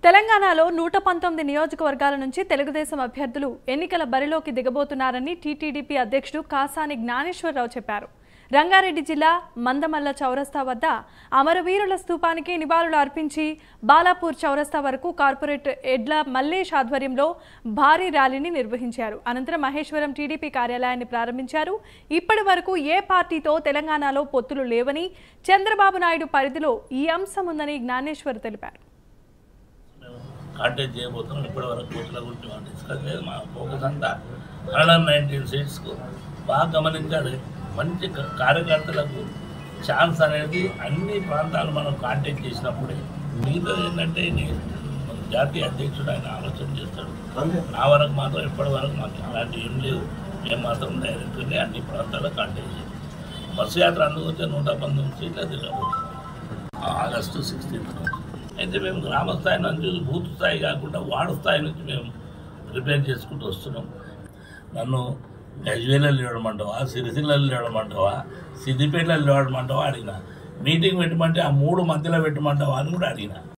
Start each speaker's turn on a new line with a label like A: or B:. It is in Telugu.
A: తెలంగాణలో నూట పంతొమ్మిది నియోజకవర్గాల నుంచి తెలుగుదేశం అభ్యర్థులు ఎన్నికల బరిలోకి దిగబోతున్నారని టీటీడీపీ అధ్యక్షుడు కాసాని జ్ఞానేశ్వరరావు చెప్పారు రంగారెడ్డి జిల్లా మందమల్ల చౌరస్తా వద్ద అమరవీరుల స్తూపానికి నివాళులు అర్పించి బాలాపూర్ చౌరస్తా వరకు కార్పొరేట్ ఎడ్ల మల్లేష్ ఆధ్వర్యంలో భారీ ర్యాలీని నిర్వహించారు అనంతరం మహేశ్వరం టీడీపీ కార్యాలయాన్ని ప్రారంభించారు ఇప్పటి వరకు ఏ పార్టీతో తెలంగాణలో పొత్తులు లేవని చంద్రబాబు నాయుడు పరిధిలో ఈ అంశం ఉందని జ్ఞానేశ్వర్ తెలిపారు
B: మేము కాంటాక్ట్ చేయబోతున్నాం ఇప్పటి వరకు కోట్ల గురించి మనం డిస్కస్ లేదు మా ఫోకస్ అంతా హండ్రెడ్ నైన్టీన్ సీట్స్కు బాగా గమనించాలి మంచి క- కార్యకర్తలకు ఛాన్స్ అనేది అన్ని ప్రాంతాలు మనం కాంటాక్ట్ చేసినప్పుడే మిగతా ఏంటంటే నీ- మన జాతీయ అధ్యక్షుడు ఆయన ఆలోచన చేస్తాడు నా వరకు మాత్రం ఇప్పటి వరకు మాకు అలాంటి ఏం లేదు మేము మాత్రం డైరెక్ట్గానే అన్ని ప్రాంతాల్లో కాంటాక్ట్ చేయాలి బస్సు యాత్ర అందుకొచ్చే నూట పంతొమ్మిది సీట్లు తిరగబోతున్నాం ఆగస్టు సిక్స్టీన్త్ నుంచి అయితే మేము గ్రామ స్థాయి నుంచి బూత్ స్థాయి కాకుండా వార్డు స్థాయి నుంచి మేము ప్రిపేర్ చేసుకుంటూ వస్తున్నాం నన్ను గజ్వేలలో లేవడమంటావా సిరిసిల్లలో లేవడమంటావా సిద్దిపేటలో లేవడమంటావా అడిగిన మీటింగ్ పెట్టమంటే ఆ మూడు మధ్యలో పెట్టమంటావా అని కూడా అడిగిన